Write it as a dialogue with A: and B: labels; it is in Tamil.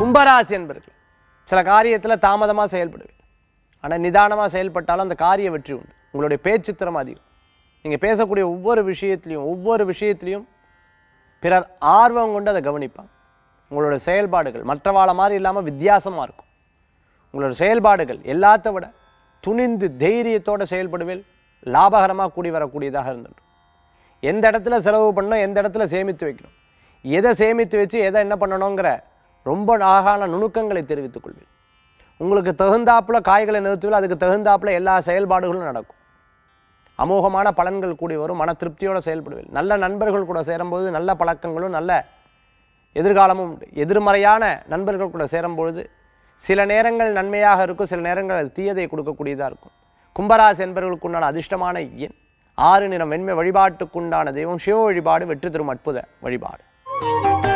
A: கும்பராசி என்பர்கள் சில காரியத்தில் தாமதமாக செயல்படுவீங்க ஆனால் நிதானமாக செயல்பட்டாலும் அந்த காரிய வெற்றி உண்டு உங்களுடைய பேச்சு திறமை அதிகம் நீங்கள் பேசக்கூடிய ஒவ்வொரு விஷயத்துலையும் ஒவ்வொரு விஷயத்துலையும் பிறர் ஆர்வம் கொண்டு அதை கவனிப்பாங்க உங்களோட செயல்பாடுகள் மற்றவாள மாதிரி இல்லாமல் வித்தியாசமாக இருக்கும் உங்களோட செயல்பாடுகள் எல்லாத்த விட துணிந்து தைரியத்தோட செயல்படுவேல் லாபகரமாக கூடி வரக்கூடியதாக இருந்துடும் எந்த இடத்துல செலவு பண்ணணும் எந்த இடத்துல சேமித்து வைக்கணும் எதை சேமித்து வச்சு எதை என்ன பண்ணணுங்கிற ரொம்ப அழகான நுணுக்கங்களை தெரிவித்துக் கொள்வேன் உங்களுக்கு தகுந்தாப்புல காய்களை நிறுத்துவில் அதுக்கு தகுந்தாப்புல எல்லா செயல்பாடுகளும் நடக்கும் அமோகமான பலன்கள் கூடி வரும் மன திருப்தியோட செயல்படுவேன் நல்ல நண்பர்கள் கூட சேரும்போது நல்ல பழக்கங்களும் நல்ல எதிர்காலமும் உண்டு எதிர்மறையான நண்பர்கள் கூட சேரும்பொழுது சில நேரங்கள் நன்மையாக இருக்கும் சில நேரங்கள் அது தீயதை கொடுக்கக்கூடியதாக இருக்கும் கும்பராசி என்பவர்களுக்கு உண்டான அதிர்ஷ்டமான எண் ஆறு நிறம் வெண்மை வழிபாட்டுக்குண்டான தெய்வம் சிவ வழிபாடு வெற்றி தரும் அற்புத வழிபாடு